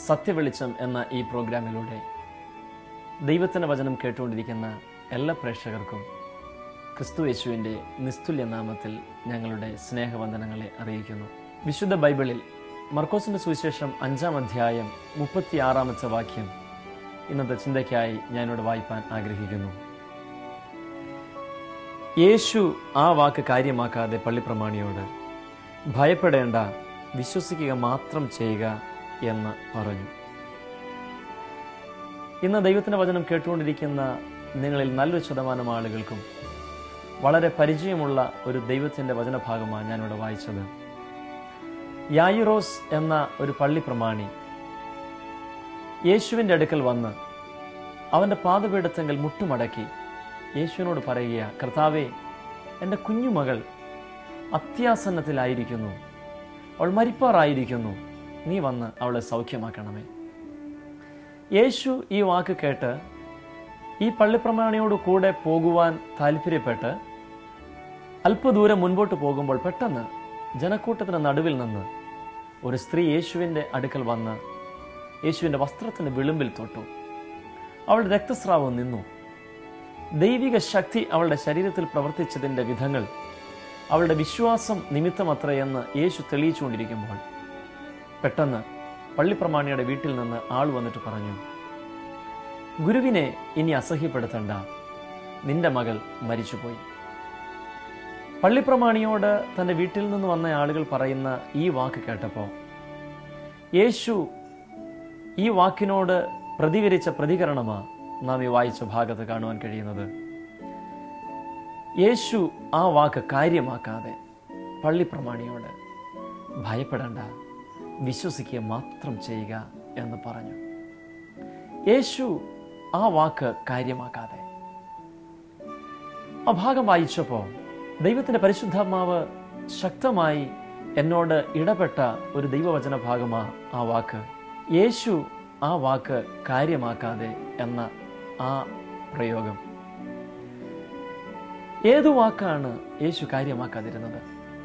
സത്യവെളിച്ചം എന്ന ഈ പ്രോഗ്രാമിലൂടെ ദൈവത്തിൻ്റെ വചനം കേട്ടുകൊണ്ടിരിക്കുന്ന എല്ലാ പ്രേക്ഷകർക്കും ക്രിസ്തു യേശുവിൻ്റെ നിസ്തുല്യ നാമത്തിൽ ഞങ്ങളുടെ സ്നേഹവന്ദനങ്ങളെ അറിയിക്കുന്നു വിശുദ്ധ ബൈബിളിൽ മർക്കോസിന്റെ സുവിശേഷം അഞ്ചാം അധ്യായം മുപ്പത്തിയാറാമത്തെ വാക്യം ഇന്നത്തെ ചിന്തയ്ക്കായി ഞാനിവിടെ വായിപ്പാൻ ആഗ്രഹിക്കുന്നു യേശു ആ വാക്ക് കാര്യമാക്കാതെ പള്ളിപ്രമാണിയോട് ഭയപ്പെടേണ്ട വിശ്വസിക്കുക മാത്രം ചെയ്യുക എന്ന് പറഞ്ഞു ഇന്ന് ദൈവത്തിന്റെ വചനം കേട്ടുകൊണ്ടിരിക്കുന്ന നിങ്ങളിൽ നല്ലൊരു ശതമാനം ആളുകൾക്കും വളരെ പരിചയമുള്ള ഒരു ദൈവത്തിന്റെ വചനഭാഗമാണ് ഞാനിവിടെ വായിച്ചത് യായുറോസ് എന്ന ഒരു പള്ളി പ്രമാണി യേശുവിൻ്റെ അടുക്കൽ വന്ന് അവൻ്റെ പാദപീഠത്തെങ്കിൽ മുട്ടുമടക്കി യേശുവിനോട് പറയുക കർത്താവേ എൻ്റെ കുഞ്ഞുമകൾ അത്യാസന്നത്തിലായിരിക്കുന്നു അവൾ മരിപ്പാറായിരിക്കുന്നു നീ വന്ന് അവളെ സൗഖ്യമാക്കണമേ യേശു ഈ വാക്ക് കേട്ട് ഈ പള്ളിപ്രമാണിയോട് കൂടെ പോകുവാൻ താല്പര്യപ്പെട്ട് അല്പദൂരം മുൻപോട്ട് പോകുമ്പോൾ പെട്ടെന്ന് ജനക്കൂട്ടത്തിന് നടുവിൽ നിന്ന് ഒരു സ്ത്രീ യേശുവിൻ്റെ അടുക്കൽ വന്ന് യേശുവിൻ്റെ വസ്ത്രത്തിന് വിളിമ്പിൽ തൊട്ടു അവളുടെ രക്തസ്രാവം നിന്നു ദൈവിക ശക്തി അവളുടെ ശരീരത്തിൽ പ്രവർത്തിച്ചതിൻ്റെ വിധങ്ങൾ അവളുടെ വിശ്വാസം നിമിത്തമത്രയെന്ന് യേശു തെളിയിച്ചുകൊണ്ടിരിക്കുമ്പോൾ പെട്ടെന്ന് പള്ളിപ്രമാണിയുടെ വീട്ടിൽ നിന്ന് ആൾ വന്നിട്ട് പറഞ്ഞു ഗുരുവിനെ ഇനി അസഹ്യപ്പെടുത്തണ്ട നിന്റെ മകൾ മരിച്ചുപോയി പള്ളിപ്രമാണിയോട് തൻ്റെ വീട്ടിൽ നിന്ന് വന്ന ആളുകൾ പറയുന്ന ഈ വാക്ക് കേട്ടപ്പോൾ യേശു ഈ വാക്കിനോട് പ്രതികരിച്ച പ്രതികരണമാണ് നാം ഈ വായിച്ച ഭാഗത്ത് കാണുവാൻ കഴിയുന്നത് യേശു ആ വാക്ക് കാര്യമാക്കാതെ പള്ളിപ്രമാണിയോട് ഭയപ്പെടേണ്ട വിശ്വസിക്കുക മാത്രം ചെയ്യുക എന്ന് പറഞ്ഞു യേശു ആ വാക്ക് കാര്യമാക്കാതെ ആ ഭാഗം വായിച്ചപ്പോൾ ദൈവത്തിന്റെ പരിശുദ്ധാത്മാവ് ശക്തമായി എന്നോട് ഇടപെട്ട ഒരു ദൈവവചന ഭാഗമാ ആ വാക്ക് യേശു ആ വാക്ക് കാര്യമാക്കാതെ എന്ന ആ പ്രയോഗം ഏതു വാക്കാണ് യേശു കാര്യമാക്കാതിരുന്നത്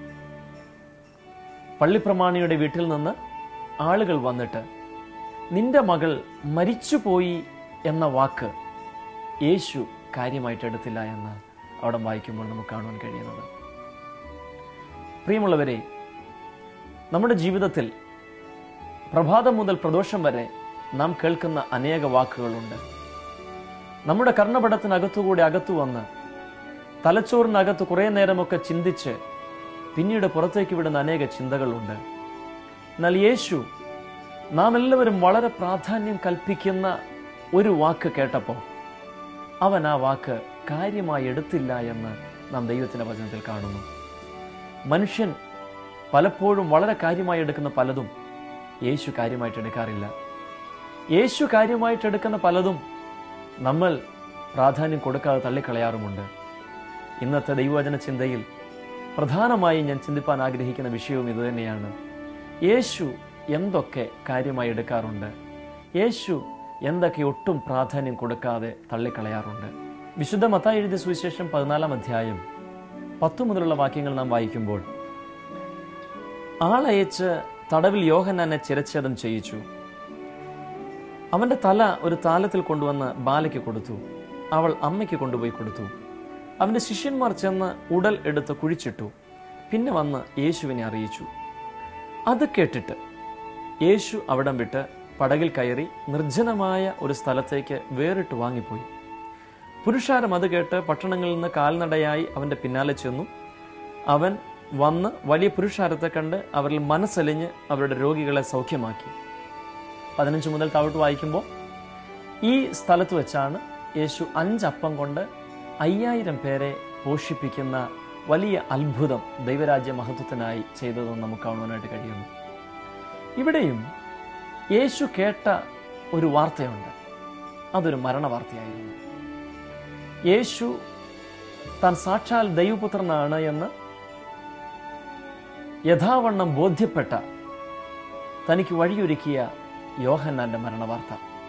പള്ളിപ്രമാണിയുടെ വീട്ടിൽ നിന്ന് ആളുകൾ വന്നിട്ട് നിന്റെ മകൾ മരിച്ചുപോയി എന്ന വാക്ക് യേശു കാര്യമായിട്ട് എടുത്തില്ല എന്ന് അവിടെ വായിക്കുമ്പോൾ നമുക്ക് കാണുവാൻ കഴിയുന്നത് പ്രിയമുള്ളവരെ നമ്മുടെ ജീവിതത്തിൽ പ്രഭാതം മുതൽ പ്രദോഷം വരെ നാം കേൾക്കുന്ന അനേക വാക്കുകളുണ്ട് നമ്മുടെ കർണപടത്തിനകത്തുകൂടി അകത്തു വന്ന് തലച്ചോറിനകത്ത് കുറേ നേരമൊക്കെ ചിന്തിച്ച് പിന്നീട് പുറത്തേക്ക് വിടുന്ന അനേക ചിന്തകളുണ്ട് എന്നാൽ യേശു നാം എല്ലാവരും വളരെ പ്രാധാന്യം കൽപ്പിക്കുന്ന ഒരു വാക്ക് കേട്ടപ്പോൾ അവൻ ആ വാക്ക് കാര്യമായി എടുത്തില്ല എന്ന് നാം ദൈവത്തിന്റെ വചനത്തിൽ കാണുന്നു മനുഷ്യൻ പലപ്പോഴും വളരെ കാര്യമായി എടുക്കുന്ന പലതും യേശു കാര്യമായിട്ട് എടുക്കാറില്ല യേശു കാര്യമായിട്ട് എടുക്കുന്ന പലതും നമ്മൾ പ്രാധാന്യം കൊടുക്കാതെ തള്ളിക്കളയാറുമുണ്ട് ഇന്നത്തെ ദൈവവചന ചിന്തയിൽ പ്രധാനമായും ഞാൻ ചിന്തിപ്പാൻ ആഗ്രഹിക്കുന്ന വിഷയവും ഇതുതന്നെയാണ് യേശു എന്തൊക്കെ കാര്യമായി എടുക്കാറുണ്ട് യേശു എന്തൊക്കെ ഒട്ടും പ്രാധാന്യം കൊടുക്കാതെ തള്ളിക്കളയാറുണ്ട് വിശുദ്ധ മത്തായി എഴുതിയ സുവിശേഷം പതിനാലാം അധ്യായം പത്തു മുതലുള്ള വാക്യങ്ങൾ നാം വായിക്കുമ്പോൾ ആളയച്ച് തടവിൽ യോഹന്നാനെ ചിരച്ഛേദം ചെയ്യിച്ചു അവന്റെ തല ഒരു താലത്തിൽ കൊണ്ടുവന്ന് ബാലയ്ക്ക് കൊടുത്തു അവൾ അമ്മയ്ക്ക് കൊണ്ടുപോയി കൊടുത്തു അവന്റെ ശിഷ്യന്മാർ ചെന്ന് ഉടൽ എടുത്ത് കുഴിച്ചിട്ടു പിന്നെ വന്ന് യേശുവിനെ അറിയിച്ചു അത് കേട്ടിട്ട് യേശു അവിടം വിട്ട് പടകിൽ കയറി നിർജ്ജനമായ ഒരു സ്ഥലത്തേക്ക് വേറിട്ട് വാങ്ങിപ്പോയി പുരുഷാരം അത് കേട്ട് പട്ടണങ്ങളിൽ നിന്ന് കാൽനടയായി അവന്റെ പിന്നാലെ ചെന്നു അവൻ വന്ന് വലിയ പുരുഷാരത്തെ കണ്ട് അവരിൽ മനസ്സലിഞ്ഞ് അവരുടെ രോഗികളെ സൗഖ്യമാക്കി പതിനഞ്ച് മുതൽ താഴോട്ട് വായിക്കുമ്പോൾ ഈ സ്ഥലത്ത് വെച്ചാണ് യേശു അഞ്ചപ്പം കൊണ്ട് അയ്യായിരം പേരെ പോഷിപ്പിക്കുന്ന വലിയ അത്ഭുതം ദൈവരാജ്യ മഹത്വത്തിനായി ചെയ്തതെന്ന് നമുക്ക് കാണുവാനായിട്ട് കഴിയുന്നു ഇവിടെയും യേശു കേട്ട ഒരു വാർത്തയുണ്ട് അതൊരു മരണവാർത്തയായിരുന്നു യേശു താൻ സാക്ഷാൽ ദൈവപുത്രനാണ് എന്ന് യഥാവണ്ണം ബോധ്യപ്പെട്ട തനിക്ക് വഴിയൊരുക്കിയ യോഹന്നാന്റെ മരണവാർത്ത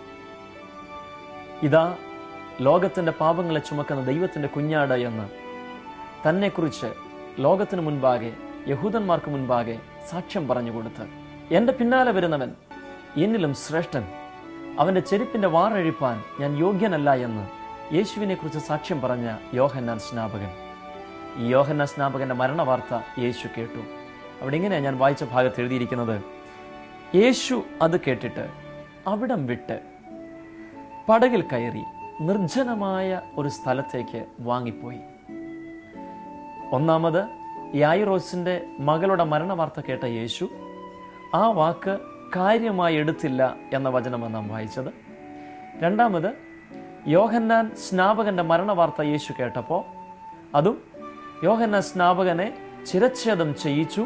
ഇതാ ലോകത്തിന്റെ പാപങ്ങളെ ചുമക്കുന്ന ദൈവത്തിന്റെ കുഞ്ഞാട് എന്ന് തന്നെക്കുറിച്ച് ലോകത്തിന് മുൻപാകെ യഹൂദന്മാർക്ക് മുൻപാകെ സാക്ഷ്യം പറഞ്ഞു കൊടുത്ത് എൻ്റെ പിന്നാലെ വരുന്നവൻ എന്നിലും ശ്രേഷ്ഠൻ അവന്റെ ചെരുപ്പിന്റെ വാറഴിപ്പാൻ ഞാൻ യോഗ്യനല്ല എന്ന് യേശുവിനെ കുറിച്ച് സാക്ഷ്യം പറഞ്ഞ യോഹന്നാൻ സ്നാപകൻ ഈ യോഹന്നാൻ സ്നാപകന്റെ മരണവാർത്ത യേശു കേട്ടു അവിടെ ഇങ്ങനെയാണ് ഞാൻ വായിച്ച ഭാഗത്ത് എഴുതിയിരിക്കുന്നത് യേശു അത് കേട്ടിട്ട് അവിടം വിട്ട് പടകിൽ കയറി നിർജ്ജനമായ ഒരു സ്ഥലത്തേക്ക് വാങ്ങിപ്പോയി ഒന്നാമത് യായിറോസിന്റെ മകളുടെ മരണവാർത്ത കേട്ട യേശു ആ വാക്ക് കാര്യമായി എടുത്തില്ല എന്ന വചനമാണ് നാം വായിച്ചത് രണ്ടാമത് യോഹന്നാൻ സ്നാപകന്റെ മരണവാർത്ത യേശു കേട്ടപ്പോൾ അതും യോഹന്നാൻ സ്നാപകനെ ചിരച്ഛേദം ചെയ്യിച്ചു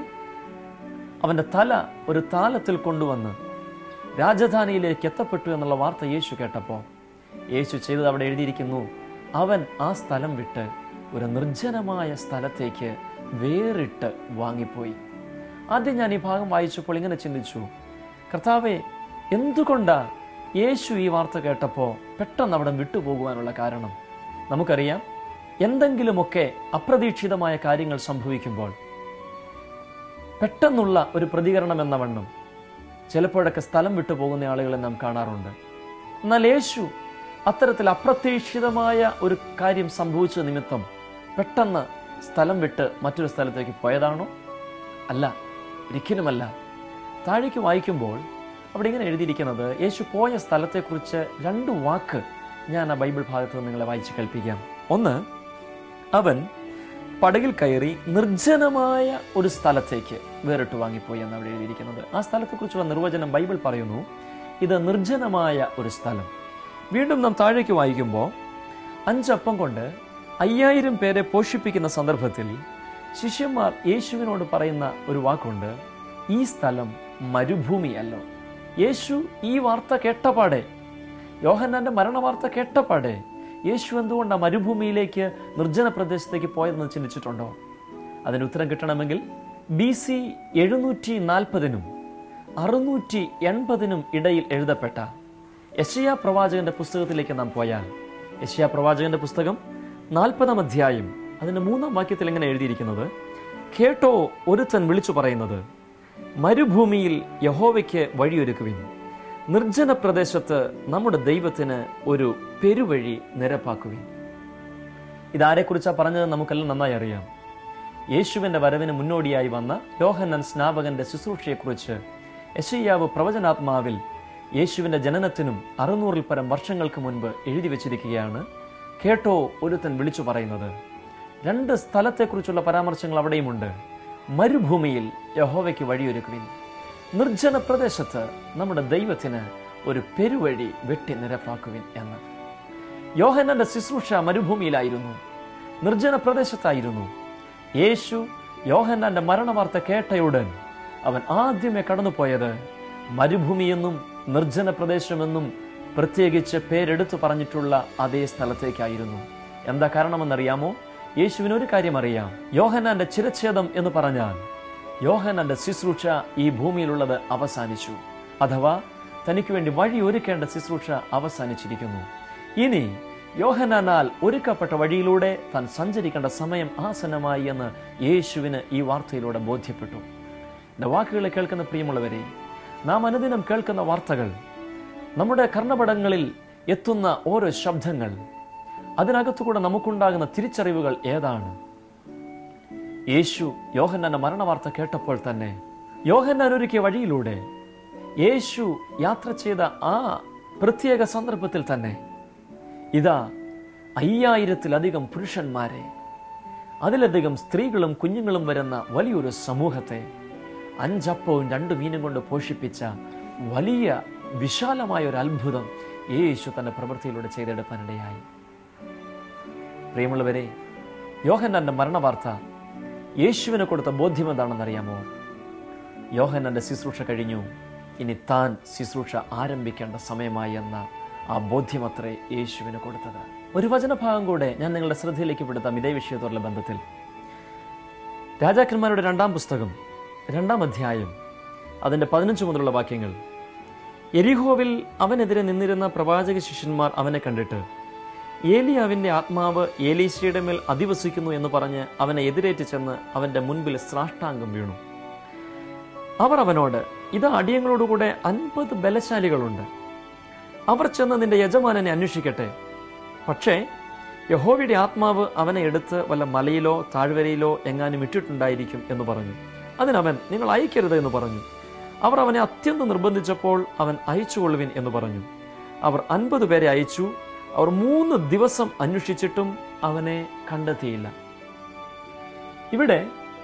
അവന്റെ തല ഒരു താലത്തിൽ കൊണ്ടുവന്ന് രാജധാനിയിലേക്ക് എത്തപ്പെട്ടു എന്നുള്ള വാർത്ത യേശു കേട്ടപ്പോൾ യേശു ചെയ്തത് അവിടെ എഴുതിയിരിക്കുന്നു അവൻ ആ സ്ഥലം വിട്ട് ഒരു നിർജ്ജനമായ സ്ഥലത്തേക്ക് വേറിട്ട് വാങ്ങിപ്പോയി ആദ്യം ഞാൻ ഈ ഭാഗം വായിച്ചപ്പോൾ ഇങ്ങനെ ചിന്തിച്ചു കർത്താവെ എന്തുകൊണ്ടാ യേശു ഈ വാർത്ത കേട്ടപ്പോൾ പെട്ടെന്ന് അവിടെ വിട്ടുപോകുവാനുള്ള കാരണം നമുക്കറിയാം എന്തെങ്കിലുമൊക്കെ അപ്രതീക്ഷിതമായ കാര്യങ്ങൾ സംഭവിക്കുമ്പോൾ പെട്ടെന്നുള്ള ഒരു പ്രതികരണം എന്ന വണ്ണം ചിലപ്പോഴൊക്കെ സ്ഥലം വിട്ടു പോകുന്ന ആളുകളെ നാം കാണാറുണ്ട് എന്നാൽ യേശു അത്തരത്തിൽ അപ്രതീക്ഷിതമായ ഒരു കാര്യം സംഭവിച്ച നിമിത്തം പെട്ടെന്ന് സ്ഥലം വിട്ട് മറ്റൊരു സ്ഥലത്തേക്ക് പോയതാണോ അല്ല ഒരിക്കലുമല്ല താഴേക്ക് വായിക്കുമ്പോൾ അവിടെ ഇങ്ങനെ എഴുതിയിരിക്കുന്നത് യേശു പോയ സ്ഥലത്തെക്കുറിച്ച് രണ്ട് വാക്ക് ഞാൻ ആ ബൈബിൾ ഭാഗത്ത് നിങ്ങളെ വായിച്ച് കേൾപ്പിക്കാം ഒന്ന് അവൻ പടകിൽ കയറി നിർജ്ജനമായ ഒരു സ്ഥലത്തേക്ക് വേറിട്ട് വാങ്ങിപ്പോയി എന്ന് അവിടെ എഴുതിയിരിക്കുന്നത് ആ സ്ഥലത്തെക്കുറിച്ചുള്ള നിർവചനം ബൈബിൾ പറയുന്നു ഇത് നിർജ്ജനമായ ഒരു സ്ഥലം വീണ്ടും നാം താഴേക്ക് വായിക്കുമ്പോൾ അഞ്ചപ്പം കൊണ്ട് അയ്യായിരം പേരെ പോഷിപ്പിക്കുന്ന സന്ദർഭത്തിൽ ശിഷ്യന്മാർ യേശുവിനോട് പറയുന്ന ഒരു വാക്കുണ്ട് ഈ സ്ഥലം മരുഭൂമിയല്ലോ യേശു ഈ വാർത്ത കേട്ടപാടെ യോഹന്നാന്റെ മരണവാർത്ത കേട്ടപാടെ യേശു എന്തുകൊണ്ട് ആ മരുഭൂമിയിലേക്ക് നിർജ്ജന പ്രദേശത്തേക്ക് പോയതെന്ന് ചിന്തിച്ചിട്ടുണ്ടോ അതിന് ഉത്തരം കിട്ടണമെങ്കിൽ ബി സി എഴുന്നൂറ്റി നാൽപ്പതിനും അറുന്നൂറ്റി എൺപതിനും ഇടയിൽ എഴുതപ്പെട്ട യശയ പ്രവാചകന്റെ പുസ്തകത്തിലേക്ക് നാം പോയാൽ യശയ പ്രവാചകന്റെ പുസ്തകം നാൽപ്പതാം അധ്യായം അതിന്റെ മൂന്നാം വാക്യത്തിൽ എങ്ങനെ എഴുതിയിരിക്കുന്നത് കേട്ടോ ഒരുത്തൻ വിളിച്ചു പറയുന്നത് മരുഭൂമിയിൽ യഹോവയ്ക്ക് വഴിയൊരുക്കുവിൻ നിർജ്ജന പ്രദേശത്ത് നമ്മുടെ ദൈവത്തിന് ഒരു പെരുവഴി നിരപ്പാക്കുവിൻ ഇതാരെക്കുറിച്ചാണ് പറഞ്ഞത് നമുക്കെല്ലാം നന്നായി അറിയാം യേശുവിന്റെ വരവിന് മുന്നോടിയായി വന്ന യോഹന്നൻ സ്നാപകന്റെ ശുശ്രൂഷയെക്കുറിച്ച് യശയ്യാവ് പ്രവചനാത്മാവിൽ യേശുവിന്റെ ജനനത്തിനും അറുന്നൂറിൽ പരം വർഷങ്ങൾക്ക് മുൻപ് എഴുതി വച്ചിരിക്കുകയാണ് കേട്ടോ ഒരുത്തൻ വിളിച്ചു പറയുന്നത് രണ്ട് സ്ഥലത്തെക്കുറിച്ചുള്ള പരാമർശങ്ങൾ അവിടെയുമുണ്ട് മരുഭൂമിയിൽ യഹോവയ്ക്ക് വഴിയൊരുക്കുവിൻ നിർജ്ജന പ്രദേശത്ത് നമ്മുടെ ദൈവത്തിന് ഒരു പെരുവഴി വെട്ടി നിരപ്പാക്കുവിൻ എന്ന് യോഹനന്റെ ശുശ്രൂഷ മരുഭൂമിയിലായിരുന്നു നിർജ്ജന പ്രദേശത്തായിരുന്നു യേശു യോഹന്നാന്റെ മരണവാർത്ത കേട്ടയുടൻ അവൻ ആദ്യമേ കടന്നുപോയത് മരുഭൂമിയെന്നും നിർജ്ജന പ്രദേശമെന്നും പ്രത്യേകിച്ച് പേരെടുത്തു പറഞ്ഞിട്ടുള്ള അതേ സ്ഥലത്തേക്കായിരുന്നു എന്താ കാരണമെന്നറിയാമോ യേശുവിന് ഒരു കാര്യം അറിയാം യോഹന്നാന്റെ ചിരച്ഛേദം എന്ന് പറഞ്ഞാൽ യോഹന്നാന്റെ ശുശ്രൂഷ ഈ ഭൂമിയിലുള്ളത് അവസാനിച്ചു അഥവാ തനിക്ക് വേണ്ടി വഴി ഒരുക്കേണ്ട ശുശ്രൂഷ അവസാനിച്ചിരിക്കുന്നു ഇനി യോഹനാനാൽ ഒരുക്കപ്പെട്ട വഴിയിലൂടെ താൻ സഞ്ചരിക്കേണ്ട സമയം ആസന്നമായി എന്ന് യേശുവിന് ഈ വാർത്തയിലൂടെ ബോധ്യപ്പെട്ടു എൻ്റെ വാക്കുകളെ കേൾക്കുന്ന പ്രിയമുള്ളവരെ നാം അനുദിനം കേൾക്കുന്ന വാർത്തകൾ നമ്മുടെ കർണപടങ്ങളിൽ എത്തുന്ന ഓരോ ശബ്ദങ്ങൾ അതിനകത്തുകൂടെ നമുക്കുണ്ടാകുന്ന തിരിച്ചറിവുകൾ ഏതാണ് യേശു യോഹന്നാന്റെ മരണവാർത്ത കേട്ടപ്പോൾ തന്നെ യോഹന്നാൻ ഒരുക്കിയ വഴിയിലൂടെ യേശു യാത്ര ചെയ്ത ആ പ്രത്യേക സന്ദർഭത്തിൽ തന്നെ ഇതാ അയ്യായിരത്തിലധികം പുരുഷന്മാരെ അതിലധികം സ്ത്രീകളും കുഞ്ഞുങ്ങളും വരുന്ന വലിയൊരു സമൂഹത്തെ അഞ്ചപ്പവും രണ്ടു മീനും കൊണ്ട് പോഷിപ്പിച്ച വലിയ വിശാലമായ ഒരു അത്ഭുതം യേശു തന്റെ പ്രവൃത്തിയിലൂടെ ചെയ്തെടുക്കാനിടയായി പ്രിയമുള്ളവരെ യോഹന്നാന്റെ മരണവാർത്ത യേശുവിന് കൊടുത്ത ബോധ്യം എന്താണെന്നറിയാമോ യോഹന്നാന്റെ ശുശ്രൂഷ കഴിഞ്ഞു ഇനി താൻ ശുശ്രൂഷ ആരംഭിക്കേണ്ട സമയമായി എന്ന ആ ബോധ്യമത്രേ യേശുവിന് കൊടുത്തത് ഒരു വചനഭാഗം കൂടെ ഞാൻ നിങ്ങളുടെ ശ്രദ്ധയിലേക്ക് പെടുത്താം ഇതേ വിഷയത്തോടുള്ള ബന്ധത്തിൽ രാജാക്കന്മാരുടെ രണ്ടാം പുസ്തകം രണ്ടാം അധ്യായം അതിൻ്റെ പതിനഞ്ച് മുതലുള്ള വാക്യങ്ങൾ എരിഹോവിൽ അവനെതിരെ നിന്നിരുന്ന പ്രവാചക ശിഷ്യന്മാർ അവനെ കണ്ടിട്ട് ഏലിയാവിന്റെ ആത്മാവ് ഏലീശയുടെ മേൽ അധിവസിക്കുന്നു എന്ന് പറഞ്ഞ് അവനെ എതിരേറ്റ് ചെന്ന് അവന്റെ മുൻപിൽ സാഷ്ടാംഗം വീണു അവർ അവനോട് ഇതാ അടിയങ്ങളോടുകൂടെ അൻപത് ബലശാലികളുണ്ട് അവർ ചെന്ന് നിന്റെ യജമാനനെ അന്വേഷിക്കട്ടെ പക്ഷേ യഹോവയുടെ ആത്മാവ് അവനെ എടുത്ത് വല്ല മലയിലോ താഴ്വരയിലോ എങ്ങാനും ഇട്ടിട്ടുണ്ടായിരിക്കും എന്ന് പറഞ്ഞു അതിനവൻ നിങ്ങൾ അയക്കരുത് എന്ന് പറഞ്ഞു അവർ അവനെ അത്യന്തം നിർബന്ധിച്ചപ്പോൾ അവൻ അയച്ചുകൊള്ളുവിൻ എന്ന് പറഞ്ഞു അവർ അൻപത് പേരെ അയച്ചു അവർ മൂന്ന് ദിവസം അന്വേഷിച്ചിട്ടും അവനെ കണ്ടെത്തിയില്ല ഇവിടെ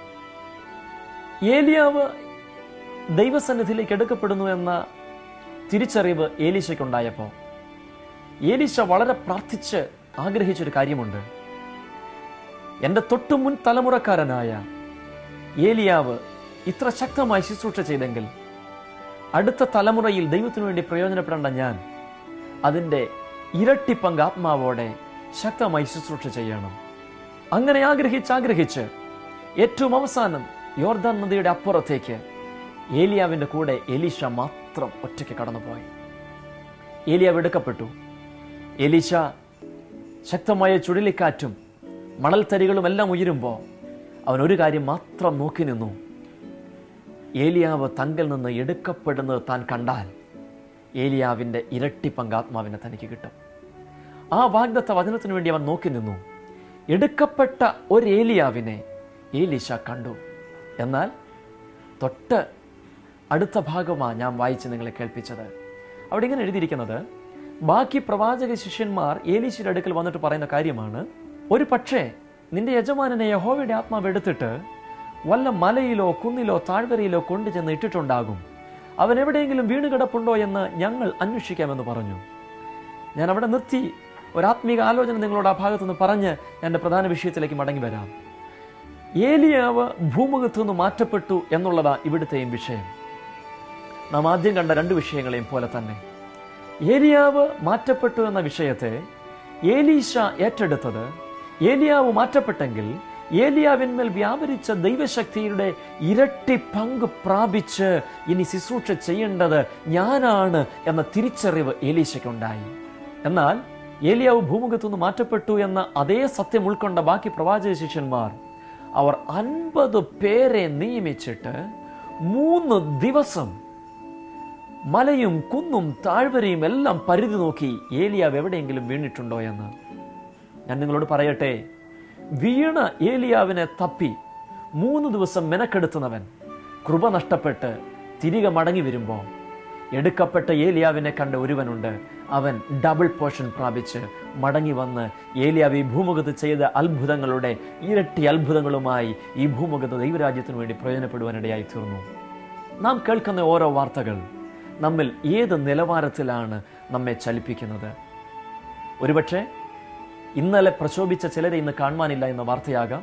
ഏലിയാവ് ദൈവസന്നിധിയിലേക്ക് എടുക്കപ്പെടുന്നു എന്ന തിരിച്ചറിവ് ഏലീശയ്ക്കുണ്ടായപ്പോൾ ഏലീശ വളരെ പ്രാർത്ഥിച്ച് ആഗ്രഹിച്ചൊരു കാര്യമുണ്ട് എൻ്റെ തൊട്ടു മുൻ തലമുറക്കാരനായ ഏലിയാവ് ഇത്ര ശക്തമായി ശുശ്രൂഷ ചെയ്തെങ്കിൽ അടുത്ത തലമുറയിൽ ദൈവത്തിനു വേണ്ടി പ്രയോജനപ്പെടേണ്ട ഞാൻ അതിൻ്റെ ഇരട്ടി പങ്ക് ആത്മാവോടെ ശക്തമായി ശുശ്രൂഷ ചെയ്യണം അങ്ങനെ ആഗ്രഹിച്ച് ആഗ്രഹിച്ച് ഏറ്റവും അവസാനം യോർദാൻ നദിയുടെ അപ്പുറത്തേക്ക് ഏലിയാവിന്റെ കൂടെ എലീഷ മാത്രം ഒറ്റയ്ക്ക് കടന്നുപോയി ഏലിയാവ് എടുക്കപ്പെട്ടു എലീശ ശക്തമായ ചുഴലിക്കാറ്റും മണൽത്തരികളും എല്ലാം ഉയരുമ്പോൾ അവൻ ഒരു കാര്യം മാത്രം നോക്കി നിന്നു ഏലിയാവ് തങ്കിൽ നിന്ന് എടുക്കപ്പെടുന്നത് താൻ കണ്ടാൽ ഏലിയാവിൻ്റെ ഇരട്ടി പങ്കാത്മാവിനെ തനിക്ക് കിട്ടും ആ വാഗ്ദത്ത വചനത്തിനു വേണ്ടി അവൻ നോക്കി നിന്നു എടുക്കപ്പെട്ട ഒരു ഏലിയാവിനെ ഏലീശ കണ്ടു എന്നാൽ തൊട്ട് അടുത്ത ഭാഗമാണ് ഞാൻ വായിച്ച് നിങ്ങളെ കേൾപ്പിച്ചത് അവിടെ ഇങ്ങനെ എഴുതിയിരിക്കുന്നത് ബാക്കി പ്രവാചക ശിഷ്യന്മാർ ഏലീശയുടെ അടുക്കൽ വന്നിട്ട് പറയുന്ന കാര്യമാണ് ഒരു പക്ഷേ നിന്റെ യജമാനനെ യഹോവയുടെ ആത്മാവ് എടുത്തിട്ട് വല്ല മലയിലോ കുന്നിലോ താഴ്വരയിലോ കൊണ്ടുചെന്ന് ഇട്ടിട്ടുണ്ടാകും അവൻ എവിടെയെങ്കിലും വീണ് കിടപ്പുണ്ടോ എന്ന് ഞങ്ങൾ അന്വേഷിക്കാമെന്ന് പറഞ്ഞു ഞാൻ അവിടെ നിർത്തി ഒരാത്മീക ആലോചന നിങ്ങളോട് ആ ഭാഗത്തുനിന്ന് പറഞ്ഞ് ഞാൻ എൻ്റെ പ്രധാന വിഷയത്തിലേക്ക് മടങ്ങി വരാം ഏലിയാവ് ഭൂമുഖത്തു നിന്ന് മാറ്റപ്പെട്ടു എന്നുള്ളതാ ഇവിടുത്തെയും വിഷയം നാം ആദ്യം കണ്ട രണ്ട് വിഷയങ്ങളെയും പോലെ തന്നെ ഏലിയാവ് മാറ്റപ്പെട്ടു എന്ന വിഷയത്തെ ഏലീശ ഏറ്റെടുത്തത് ഏലിയാവ് മാറ്റപ്പെട്ടെങ്കിൽ ഏലിയാവിന്മേൽ വ്യാപരിച്ച ദൈവശക്തിയുടെ ഇരട്ടി പങ്ക് പ്രാപിച്ച് ഇനി ശുശ്രൂഷ ചെയ്യേണ്ടത് ഞാനാണ് എന്ന തിരിച്ചറിവ് ഏലീശയ്ക്കുണ്ടായി എന്നാൽ ഏലിയാവ് ഭൂമുഖത്തുനിന്ന് മാറ്റപ്പെട്ടു എന്ന അതേ സത്യം ഉൾക്കൊണ്ട ബാക്കി പ്രവാചക ശിഷ്യന്മാർ അവർ അൻപത് പേരെ നിയമിച്ചിട്ട് മൂന്ന് ദിവസം മലയും കുന്നും താഴ്വരയും എല്ലാം പരിധി നോക്കി ഏലിയാവ് എവിടെയെങ്കിലും വീണിട്ടുണ്ടോ എന്ന് ഞാൻ നിങ്ങളോട് പറയട്ടെ വീണ ഏലിയാവിനെ തപ്പി മൂന്ന് ദിവസം മെനക്കെടുത്തുന്നവൻ കൃപ നഷ്ടപ്പെട്ട് തിരികെ മടങ്ങി വരുമ്പോൾ എടുക്കപ്പെട്ട ഏലിയാവിനെ കണ്ട ഒരുവനുണ്ട് അവൻ ഡബിൾ പോർഷൻ പ്രാപിച്ച് മടങ്ങി വന്ന് ഏലിയാവ് ഈ ഭൂമുഖത്ത് ചെയ്ത അത്ഭുതങ്ങളുടെ ഇരട്ടി അത്ഭുതങ്ങളുമായി ഈ ഭൂമുഖത്ത് ദൈവരാജ്യത്തിനു വേണ്ടി പ്രയോജനപ്പെടുവാനിടയായി തീർന്നു നാം കേൾക്കുന്ന ഓരോ വാർത്തകൾ നമ്മിൽ ഏത് നിലവാരത്തിലാണ് നമ്മെ ചലിപ്പിക്കുന്നത് ഒരുപക്ഷെ ഇന്നലെ പ്രശോഭിച്ച ചിലരെ ഇന്ന് കാണുവാനില്ല എന്ന വാർത്തയാകാം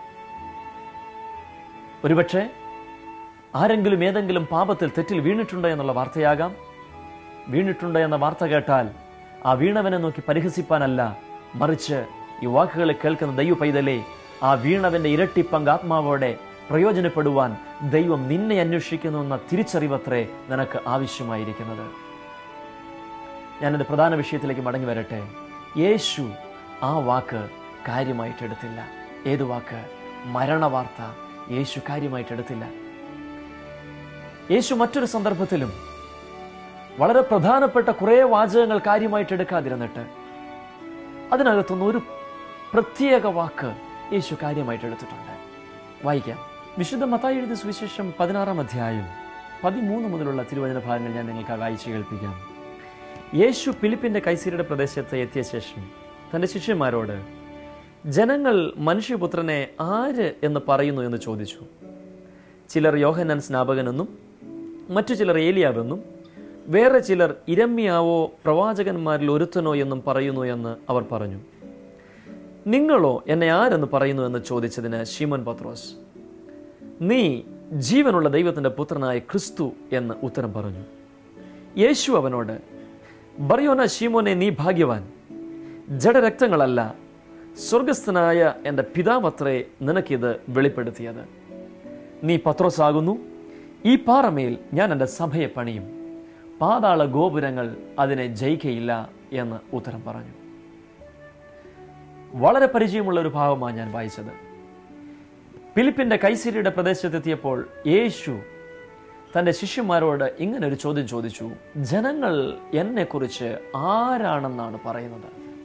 ഒരുപക്ഷെ ആരെങ്കിലും ഏതെങ്കിലും പാപത്തിൽ തെറ്റിൽ വീണിട്ടുണ്ടോ എന്നുള്ള വാർത്തയാകാം വീണിട്ടുണ്ടോ എന്ന വാർത്ത കേട്ടാൽ ആ വീണവനെ നോക്കി പരിഹസിപ്പാനല്ല മറിച്ച് ഈ വാക്കുകളെ കേൾക്കുന്ന ദൈവ പൈതലേ ആ വീണവന്റെ ഇരട്ടി പങ്ക് ആത്മാവോടെ പ്രയോജനപ്പെടുവാൻ ദൈവം നിന്നെ അന്വേഷിക്കുന്നു എന്ന തിരിച്ചറിവത്രേ നിനക്ക് ആവശ്യമായിരിക്കുന്നത് ഞാനെന്റെ പ്രധാന വിഷയത്തിലേക്ക് മടങ്ങി വരട്ടെ യേശു ആ വാക്ക് കാര്യമായിട്ട് എടുത്തില്ല ഏത് വാക്ക് മരണവാർത്ത യേശു കാര്യമായിട്ട് എടുത്തില്ല യേശു മറ്റൊരു സന്ദർഭത്തിലും വളരെ പ്രധാനപ്പെട്ട കുറേ വാചകങ്ങൾ കാര്യമായിട്ട് എടുക്കാതിരുന്നിട്ട് അതിനകത്തുനിന്ന് ഒരു പ്രത്യേക വാക്ക് യേശു കാര്യമായിട്ട് എടുത്തിട്ടുണ്ട് വായിക്കാം വിശുദ്ധ മത്തായി എഴുതിയ സുവിശേഷം പതിനാറാം അധ്യായം പതിമൂന്ന് മുതലുള്ള തിരുവചന ഭാഗങ്ങൾ ഞാൻ നിങ്ങൾക്ക് വായിച്ചു കേൾപ്പിക്കാം യേശു ഫിലിപ്പിന്റെ കൈസീരുടെ പ്രദേശത്ത് എത്തിയ ശേഷം തന്റെ ശിഷ്യന്മാരോട് ജനങ്ങൾ മനുഷ്യപുത്രനെ ആര് എന്ന് പറയുന്നു എന്ന് ചോദിച്ചു ചിലർ യോഹന്നാൻ സ്നാപകനെന്നും മറ്റു ചിലർ ഏലിയാവെന്നും വേറെ ചിലർ ഇരമ്യാവോ പ്രവാചകന്മാരിൽ ഒരുത്തനോ എന്നും പറയുന്നു എന്ന് അവർ പറഞ്ഞു നിങ്ങളോ എന്നെ ആരെന്ന് പറയുന്നു എന്ന് ചോദിച്ചതിന് ഷീമോൻ പത്രോസ് നീ ജീവനുള്ള ദൈവത്തിന്റെ പുത്രനായ ക്രിസ്തു എന്ന് ഉത്തരം പറഞ്ഞു യേശു അവനോട് ബറിയോന ഷീമോനെ നീ ഭാഗ്യവാൻ ജഡരക്തങ്ങളല്ല സ്വർഗസ്ഥനായ എൻ്റെ പിതാവത്രേ നിനക്കിത് വെളിപ്പെടുത്തിയത് നീ പത്രോസാകുന്നു ഈ പാറമേൽ ഞാൻ എൻ്റെ സഭയെ പണിയും പാതാള ഗോപുരങ്ങൾ അതിനെ ജയിക്കയില്ല എന്ന് ഉത്തരം പറഞ്ഞു വളരെ പരിചയമുള്ള ഒരു ഭാഗമാണ് ഞാൻ വായിച്ചത് ഫിലിപ്പിന്റെ കൈസിരിയുടെ പ്രദേശത്തെത്തിയപ്പോൾ യേശു തൻ്റെ ശിഷ്യന്മാരോട് ഇങ്ങനെ ഒരു ചോദ്യം ചോദിച്ചു ജനങ്ങൾ എന്നെക്കുറിച്ച് ആരാണെന്നാണ് പറയുന്നത്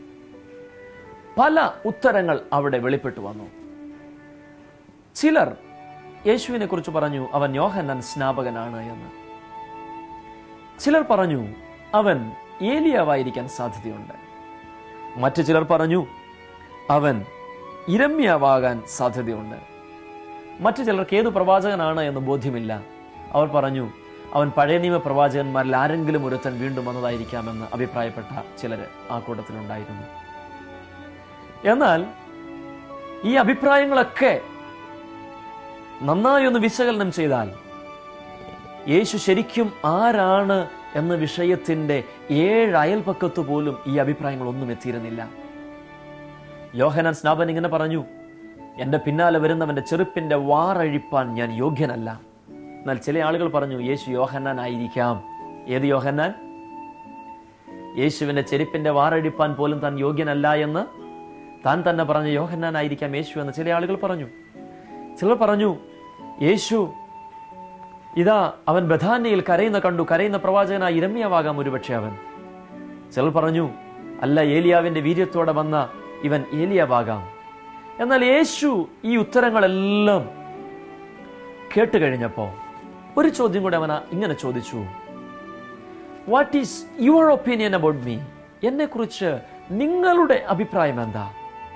പല ഉത്തരങ്ങൾ അവിടെ വെളിപ്പെട്ടു വന്നു ചിലർ യേശുവിനെ കുറിച്ച് പറഞ്ഞു അവൻ യോഹന്നാൻ സ്നാപകനാണ് എന്ന് ചിലർ പറഞ്ഞു അവൻ ഏലിയാവായിരിക്കാൻ സാധ്യതയുണ്ട് മറ്റു ചിലർ പറഞ്ഞു അവൻ ഇരമ്യാവാകാൻ സാധ്യതയുണ്ട് മറ്റു ചിലർക്ക് ഏത് പ്രവാചകനാണ് എന്ന് ബോധ്യമില്ല അവർ പറഞ്ഞു അവൻ പഴയ നിയമ പ്രവാചകന്മാരിൽ ആരെങ്കിലും ഒരുത്തൻ വീണ്ടും വന്നതായിരിക്കാമെന്ന് അഭിപ്രായപ്പെട്ട ചിലർ ആ കൂട്ടത്തിലുണ്ടായിരുന്നു എന്നാൽ ഈ അഭിപ്രായങ്ങളൊക്കെ നന്നായി ഒന്ന് വിശകലനം ചെയ്താൽ യേശു ശരിക്കും ആരാണ് എന്ന വിഷയത്തിന്റെ ഏഴ് അയൽപക്കത്ത് പോലും ഈ അഭിപ്രായങ്ങളൊന്നും എത്തിയിരുന്നില്ല യോഹനാൻ സ്നാപൻ ഇങ്ങനെ പറഞ്ഞു എന്റെ പിന്നാലെ വരുന്നവന്റെ ചെറുപ്പിന്റെ വാറഴിപ്പാൻ ഞാൻ യോഗ്യനല്ല എന്നാൽ ചില ആളുകൾ പറഞ്ഞു യേശു യോഹന്നാൻ ആയിരിക്കാം ഏത് യോഹന്നാൻ യേശുവിന്റെ ചെരുപ്പിന്റെ വാറഴിപ്പാൻ പോലും താൻ യോഗ്യനല്ല എന്ന് താൻ തന്നെ പറഞ്ഞ യോഹന്നാൻ ആയിരിക്കാം യേശു എന്ന് ചില ആളുകൾ പറഞ്ഞു ചിലർ പറഞ്ഞു യേശു ഇതാ അവൻ ബഥാന്യയിൽ കരയുന്ന കണ്ടു കരയുന്ന പ്രവാചകനായി ഇരമ്യാവാകാം ഒരുപക്ഷെ അവൻ ചിലർ പറഞ്ഞു അല്ല ഏലിയാവിന്റെ വീര്യത്തോടെ വന്ന ഇവൻ ഏലിയാവാകാം എന്നാൽ യേശു ഈ ഉത്തരങ്ങളെല്ലാം കേട്ട് കഴിഞ്ഞപ്പോ ഒരു ചോദ്യം കൂടെ അവന ഇങ്ങനെ ചോദിച്ചു what is your opinion about me എന്നെ കുറിച്ച് നിങ്ങളുടെ അഭിപ്രായം എന്താ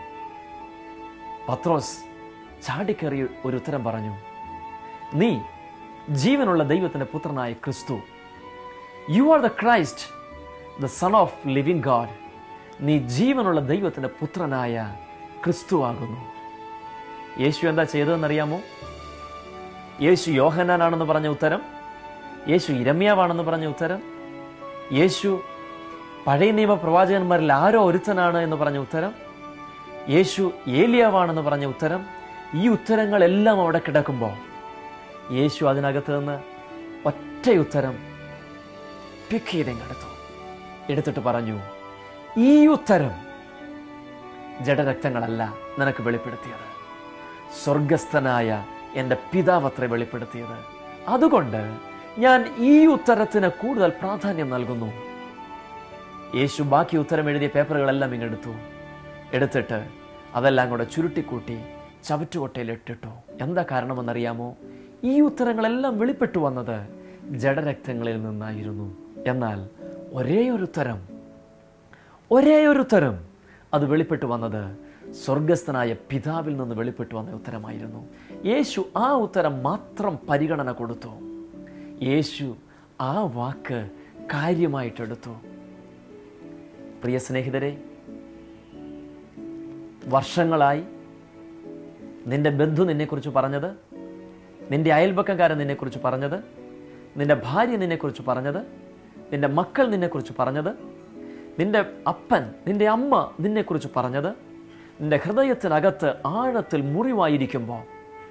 പത്രോസ് ചാടിക്കറി ഒരു ഉത്തരം പറഞ്ഞു നീ ജീവനുള്ള ദൈവത്തിന്റെ പുത്രനായ ക്രിസ്തു you are the Christ the son of living God നീ ജീവനുള്ള ദൈവത്തിന്റെ പുത്രനായ ക്രിസ്തു ആകുന്നു യേശു എന്താ ചെയ്തതെന്നറിയാമോ യേശു യോഹനാനാണെന്ന് പറഞ്ഞ ഉത്തരം യേശു ഇരമ്യാവാണെന്ന് പറഞ്ഞ ഉത്തരം യേശു പഴയ നിയമ പ്രവാചകന്മാരിൽ ആരോ ഒരുത്തനാണ് എന്ന് പറഞ്ഞ ഉത്തരം യേശു ഏലിയാവാണെന്ന് പറഞ്ഞ ഉത്തരം ഈ ഉത്തരങ്ങളെല്ലാം അവിടെ കിടക്കുമ്പോൾ യേശു അതിനകത്ത് നിന്ന് ഒറ്റ ഉത്തരം പിക്ക് ചെയ്തങ്ങ് എടുത്തു എടുത്തിട്ട് പറഞ്ഞു ഈ ഉത്തരം ജഡരക്തങ്ങളല്ല നിനക്ക് വെളിപ്പെടുത്തിയത് സ്വർഗസ്ഥനായ എൻ്റെ പിതാവത്ര വെളിപ്പെടുത്തിയത് അതുകൊണ്ട് ഞാൻ ഈ ഉത്തരത്തിന് കൂടുതൽ പ്രാധാന്യം നൽകുന്നു യേശു ബാക്കി ഉത്തരം എഴുതിയ പേപ്പറുകളെല്ലാം ഇങ്ങെടുത്തു എടുത്തിട്ട് അതെല്ലാം കൂടെ ചുരുട്ടിക്കൂട്ടി ചവറ്റുകൊട്ടയിൽ ഇട്ടിട്ടു എന്താ കാരണമെന്നറിയാമോ ഈ ഉത്തരങ്ങളെല്ലാം വെളിപ്പെട്ടു വന്നത് ജഡരക്തങ്ങളിൽ നിന്നായിരുന്നു എന്നാൽ ഒരേ ഒരു ഉത്തരം ഒരേ ഒരു ഉത്തരം അത് വെളിപ്പെട്ടു വന്നത് സ്വർഗസ്ഥനായ പിതാവിൽ നിന്ന് വെളിപ്പെട്ടു വന്ന ഉത്തരമായിരുന്നു യേശു ആ ഉത്തരം മാത്രം പരിഗണന കൊടുത്തു യേശു ആ വാക്ക് കാര്യമായിട്ടെടുത്തു പ്രിയ സ്നേഹിതരെ വർഷങ്ങളായി നിന്റെ ബന്ധു നിന്നെക്കുറിച്ച് പറഞ്ഞത് നിന്റെ അയൽപക്കക്കാരൻ നിന്നെക്കുറിച്ച് പറഞ്ഞത് നിന്റെ ഭാര്യ നിന്നെക്കുറിച്ച് പറഞ്ഞത് നിന്റെ മക്കൾ നിന്നെക്കുറിച്ച് പറഞ്ഞത് നിന്റെ അപ്പൻ നിന്റെ അമ്മ നിന്നെക്കുറിച്ച് പറഞ്ഞത് നിന്റെ ഹൃദയത്തിനകത്ത് ആഴത്തിൽ മുറിവായിരിക്കുമ്പോൾ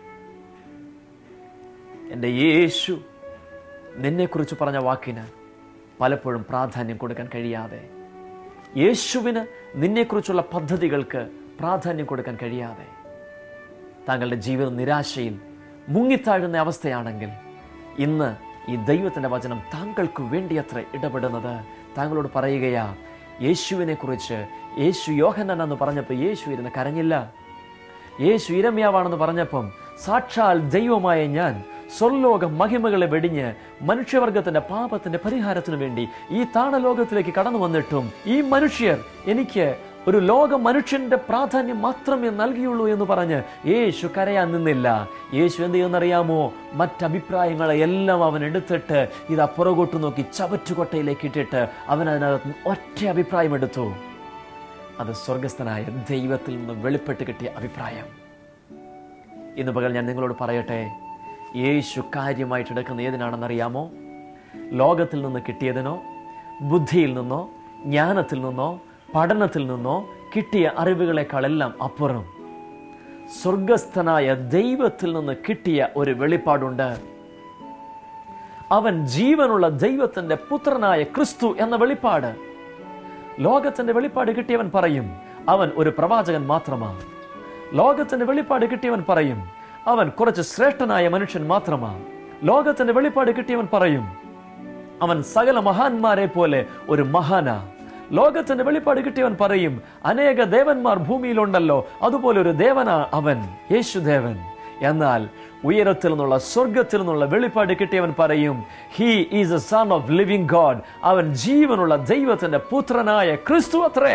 എൻ്റെ യേശു നിന്നെക്കുറിച്ച് പറഞ്ഞ വാക്കിന് പലപ്പോഴും പ്രാധാന്യം കൊടുക്കാൻ കഴിയാതെ യേശുവിന് നിന്നെക്കുറിച്ചുള്ള പദ്ധതികൾക്ക് പ്രാധാന്യം കൊടുക്കാൻ കഴിയാതെ താങ്കളുടെ ജീവിത നിരാശയിൽ മുങ്ങിത്താഴുന്ന അവസ്ഥയാണെങ്കിൽ ഇന്ന് ഈ ദൈവത്തിൻ്റെ വചനം താങ്കൾക്ക് വേണ്ടിയത്ര ഇടപെടുന്നത് താങ്കളോട് പറയുകയാ യേശുവിനെ കുറിച്ച് യേശു യോഹനൻ എന്ന് പറഞ്ഞപ്പോൾ യേശു ഇരുന്ന് കരഞ്ഞില്ല യേശു ഇരമ്യാവാണെന്ന് പറഞ്ഞപ്പം സാക്ഷാൽ ദൈവമായ ഞാൻ സ്വർലോക മഹിമകളെ വെടിഞ്ഞ് മനുഷ്യവർഗത്തിന്റെ പാപത്തിന്റെ പരിഹാരത്തിനു വേണ്ടി ഈ താണലോകത്തിലേക്ക് കടന്നു വന്നിട്ടും ഈ മനുഷ്യർ എനിക്ക് ഒരു ലോക മനുഷ്യന്റെ പ്രാധാന്യം മാത്രമേ നൽകിയുള്ളൂ എന്ന് പറഞ്ഞ് യേശു കരയാൻ നിന്നില്ല യേശു എന്ത് ചെയ്യുന്നറിയാമോ മറ്റഭിപ്രായങ്ങളെ എല്ലാം അവൻ എടുത്തിട്ട് ഇത് പുറകോട്ട് നോക്കി ചവറ്റുകൊട്ടയിലേക്ക് ഇട്ടിട്ട് അവൻ അതിനകത്ത് ഒറ്റ അഭിപ്രായം എടുത്തു അത് സ്വർഗസ്ഥനായ ദൈവത്തിൽ നിന്ന് വെളിപ്പെട്ട് കിട്ടിയ അഭിപ്രായം ഇന്ന് പകൽ ഞാൻ നിങ്ങളോട് പറയട്ടെ യേശു കാര്യമായിട്ട് എടുക്കുന്ന ഏതിനാണെന്നറിയാമോ ലോകത്തിൽ നിന്ന് കിട്ടിയതിനോ ബുദ്ധിയിൽ നിന്നോ ജ്ഞാനത്തിൽ നിന്നോ പഠനത്തിൽ നിന്നോ കിട്ടിയ അറിവുകളെക്കാളെല്ലാം അപ്പുറം സ്വർഗസ്ഥനായ ദൈവത്തിൽ നിന്ന് കിട്ടിയ ഒരു വെളിപ്പാടുണ്ട് അവൻ ജീവനുള്ള ദൈവത്തിന്റെ പുത്രനായ ക്രിസ്തു എന്ന വെളിപ്പാട് ലോകത്തിന്റെ വെളിപ്പാട് കിട്ടിയവൻ പറയും അവൻ ഒരു പ്രവാചകൻ മാത്രമാണ് ലോകത്തിന്റെ വെളിപ്പാട് കിട്ടിയവൻ പറയും അവൻ കുറച്ച് ശ്രേഷ്ഠനായ മനുഷ്യൻ മാത്രമാണ് ലോകത്തിന്റെ വെളിപ്പാട് കിട്ടിയവൻ പറയും അവൻ സകല മഹാന്മാരെ പോലെ ഒരു മഹാന ലോകത്തിന്റെ വെളിപ്പാട് കിട്ടിയവൻ പറയും അനേക ദേവന്മാർ ഭൂമിയിലുണ്ടല്ലോ അതുപോലെ ഒരു ദേവനാ അവൻ യേശുദേവൻ എന്നാൽ ഉയരത്തിൽ നിന്നുള്ള സ്വർഗത്തിൽ നിന്നുള്ള വെളിപ്പാട് കിട്ടിയവൻ പറയും he is a son of living God അവൻ ജീവനുള്ള ദൈവത്തിന്റെ പുത്രനായ ക്രിസ്തു അത്രേ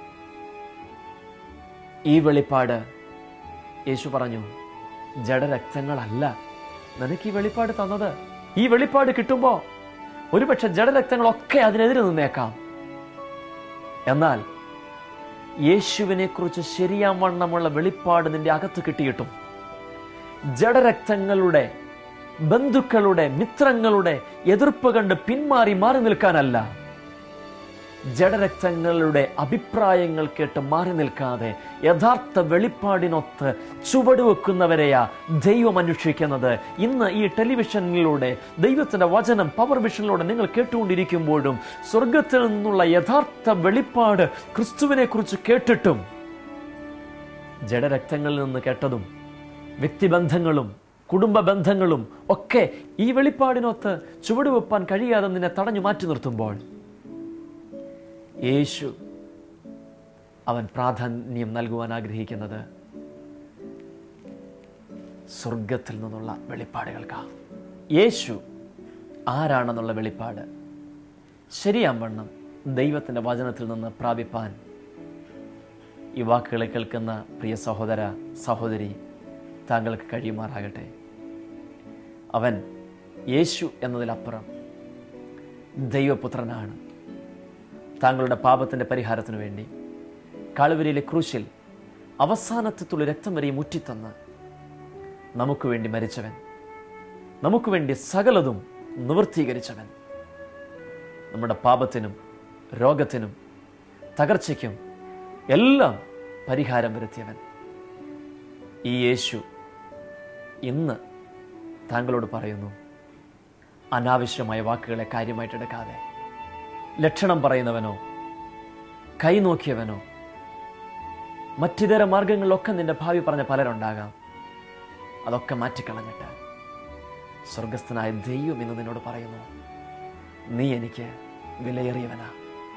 ഈ വെളിപ്പാട് യേശു പറഞ്ഞു ജഡരക്തങ്ങളല്ല നിനക്ക് ഈ വെളിപ്പാട് തന്നത് ഈ വെളിപ്പാട് കിട്ടുമ്പോ ഒരുപക്ഷെ ജഡരക്തങ്ങളൊക്കെ അതിനെതിരെ നിന്നേക്കാം എന്നാൽ യേശുവിനെ കുറിച്ച് ശരിയാം വണ്ണമുള്ള വെളിപ്പാട് നിന്റെ അകത്ത് കിട്ടിയിട്ടും ജഡരക്തങ്ങളുടെ ബന്ധുക്കളുടെ മിത്രങ്ങളുടെ എതിർപ്പ് കണ്ട് പിന്മാറി മാറി നിൽക്കാനല്ല ജഡരക്തങ്ങളുടെ അഭിപ്രായങ്ങൾ കേട്ട് മാറി നിൽക്കാതെ യഥാർത്ഥ വെളിപ്പാടിനൊത്ത് ചുവടുവെക്കുന്നവരെയാ ദൈവം അന്വേഷിക്കുന്നത് ഇന്ന് ഈ ടെലിവിഷനിലൂടെ ദൈവത്തിന്റെ വചനം പവർ വിഷനിലൂടെ നിങ്ങൾ കേട്ടുകൊണ്ടിരിക്കുമ്പോഴും സ്വർഗത്തിൽ നിന്നുള്ള യഥാർത്ഥ വെളിപ്പാട് ക്രിസ്തുവിനെ കുറിച്ച് കേട്ടിട്ടും ജഡരക്തങ്ങളിൽ നിന്ന് കേട്ടതും വ്യക്തിബന്ധങ്ങളും കുടുംബ ബന്ധങ്ങളും ഒക്കെ ഈ വെളിപ്പാടിനൊത്ത് ചുവടുവെപ്പാൻ കഴിയാതെ നിന്നെ തടഞ്ഞു മാറ്റി നിർത്തുമ്പോൾ യേശു അവൻ പ്രാധാന്യം നൽകുവാൻ ആഗ്രഹിക്കുന്നത് സ്വർഗത്തിൽ നിന്നുള്ള വെളിപ്പാടുകൾക്കാ യേശു ആരാണെന്നുള്ള വെളിപ്പാട് ശരിയാം വണ്ണം ദൈവത്തിൻ്റെ വചനത്തിൽ നിന്ന് പ്രാപിപ്പാൻ ഈ വാക്കുകളെ കേൾക്കുന്ന പ്രിയ സഹോദര സഹോദരി താങ്കൾക്ക് കഴിയുമാറാകട്ടെ അവൻ യേശു എന്നതിലപ്പുറം ദൈവപുത്രനാണ് താങ്കളുടെ പാപത്തിന്റെ പരിഹാരത്തിനു വേണ്ടി കാളുവരിയിലെ ക്രൂശിൽ അവസാനത്തെ തുള്ളി രക്തം വരെ മുറ്റിത്തന്ന് നമുക്ക് വേണ്ടി മരിച്ചവൻ നമുക്ക് വേണ്ടി സകലതും നിവൃത്തീകരിച്ചവൻ നമ്മുടെ പാപത്തിനും രോഗത്തിനും തകർച്ചയ്ക്കും എല്ലാം പരിഹാരം വരുത്തിയവൻ ഈ യേശു ഇന്ന് താങ്കളോട് പറയുന്നു അനാവശ്യമായ വാക്കുകളെ കാര്യമായിട്ടെടുക്കാതെ ലക്ഷണം പറയുന്നവനോ കൈ നോക്കിയവനോ മറ്റിതര മാർഗങ്ങളിലൊക്കെ നിന്റെ ഭാവി പറഞ്ഞ പലരുണ്ടാകാം അതൊക്കെ മാറ്റിക്കളഞ്ഞിട്ട് സ്വർഗസ്ഥനായ ദൈവം എന്ന് നിന്നോട് പറയുന്നു നീ എനിക്ക് വിലയേറിയവനാ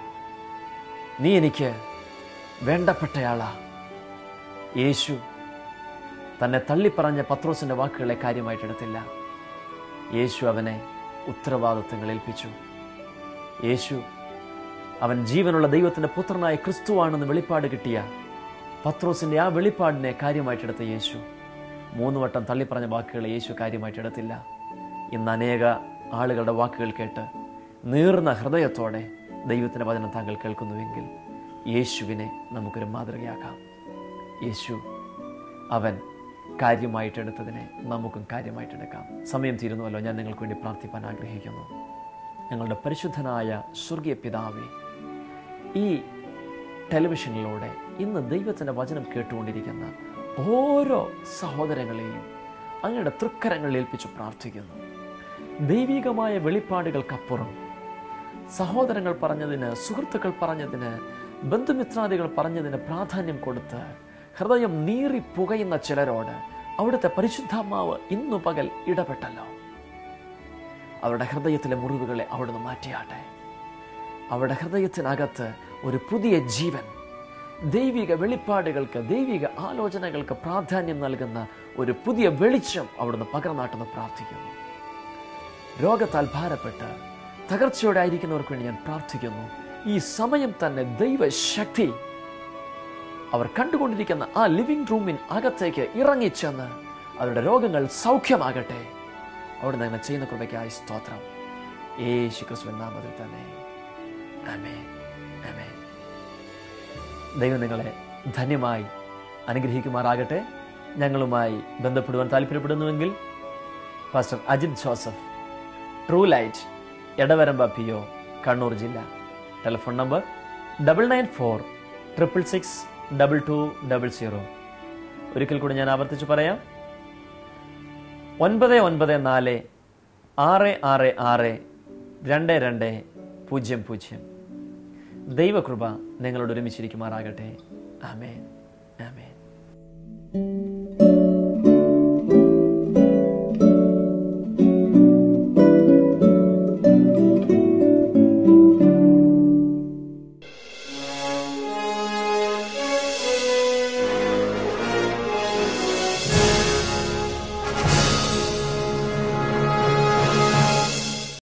നീ എനിക്ക് വേണ്ടപ്പെട്ടയാളാ യേശു തന്നെ തള്ളിപ്പറഞ്ഞ പത്രോസിന്റെ വാക്കുകളെ കാര്യമായിട്ടെടുത്തില്ല യേശു അവനെ ഉത്തരവാദിത്വങ്ങൾ ഏൽപ്പിച്ചു യേശു അവൻ ജീവനുള്ള ദൈവത്തിന്റെ പുത്രനായ ക്രിസ്തുവാണെന്ന് വെളിപ്പാട് കിട്ടിയ പത്രോസിന്റെ ആ വെളിപ്പാടിനെ കാര്യമായിട്ടെടുത്ത യേശു മൂന്ന് വട്ടം തള്ളിപ്പറഞ്ഞ വാക്കുകളെ യേശു കാര്യമായിട്ടെടുത്തില്ല ഇന്ന് അനേക ആളുകളുടെ വാക്കുകൾ കേട്ട് നീർന്ന ഹൃദയത്തോടെ ദൈവത്തിന്റെ വചനം താങ്കൾ കേൾക്കുന്നുവെങ്കിൽ യേശുവിനെ നമുക്കൊരു മാതൃകയാക്കാം യേശു അവൻ കാര്യമായിട്ടെടുത്തതിനെ നമുക്കും കാര്യമായിട്ടെടുക്കാം സമയം തീരുന്നുവല്ലോ ഞാൻ നിങ്ങൾക്ക് വേണ്ടി പ്രാർത്ഥിപ്പാൻ ആഗ്രഹിക്കുന്നു ഞങ്ങളുടെ പരിശുദ്ധനായ സ്വർഗീയ പിതാവേ ഈ ടെലിവിഷനിലൂടെ ഇന്ന് ദൈവത്തിൻ്റെ വചനം കേട്ടുകൊണ്ടിരിക്കുന്ന ഓരോ സഹോദരങ്ങളെയും അങ്ങയുടെ തൃക്കരങ്ങളിൽ ഏൽപ്പിച്ച് പ്രാർത്ഥിക്കുന്നു ദൈവികമായ വെളിപ്പാടുകൾക്കപ്പുറം സഹോദരങ്ങൾ പറഞ്ഞതിന് സുഹൃത്തുക്കൾ പറഞ്ഞതിന് ബന്ധുമിത്രാദികൾ പറഞ്ഞതിന് പ്രാധാന്യം കൊടുത്ത് ഹൃദയം നീറി പുകയുന്ന ചിലരോട് അവിടുത്തെ പരിശുദ്ധാത്മാവ് ഇന്നു പകൽ ഇടപെട്ടല്ലോ അവരുടെ ഹൃദയത്തിലെ മുറിവുകളെ അവിടുന്ന് മാറ്റിയാട്ടെ അവരുടെ ഹൃദയത്തിനകത്ത് ഒരു പുതിയ ജീവൻ ദൈവിക വെളിപ്പാടുകൾക്ക് ദൈവിക ആലോചനകൾക്ക് പ്രാധാന്യം നൽകുന്ന ഒരു പുതിയ വെളിച്ചം അവിടുന്ന് പകർന്നാട്ടെന്ന് പ്രാർത്ഥിക്കുന്നു രോഗത്താൽ ഭാരപ്പെട്ട് തകർച്ചയോടെ ആയിരിക്കുന്നവർക്ക് വേണ്ടി ഞാൻ പ്രാർത്ഥിക്കുന്നു ഈ സമയം തന്നെ ദൈവശക്തി അവർ കണ്ടുകൊണ്ടിരിക്കുന്ന ആ ലിവിംഗ് റൂമിൻ അകത്തേക്ക് ഇറങ്ങിച്ചെന്ന് അവരുടെ രോഗങ്ങൾ സൗഖ്യമാകട്ടെ അവിടുന്ന് അങ്ങനെ ചെയ്യുന്ന കൃപയ്ക്കായി സ്തോത്രം യേശു ക്രിസ്തുവിൻ നാമത്തിൽ തന്നെ ആമേൻ ആമേൻ ദൈവം നിങ്ങളെ ധന്യമായി അനുഗ്രഹിക്കുമാറാകട്ടെ ഞങ്ങളുമായി ബന്ധപ്പെടുവാൻ താല്പര്യപ്പെടുന്നുവെങ്കിൽ pastor Ajith Joseph true light Edavaramba P O Kannur ജില്ല telephone number double nine four triple six double two double zero ഒരിക്കൽ കൂടി ഞാൻ ആവർത്തിച്ച് പറയാം ഒൻപത് ഒൻപത് നാല് ആറ് ആറ് ആറ് രണ്ട് രണ്ട് പൂജ്യം പൂജ്യം ദൈവകൃപ നിങ്ങളോട് ഒരുമിച്ചിരിക്കുമാറാകട്ടെ ആമേൻ ആമേൻ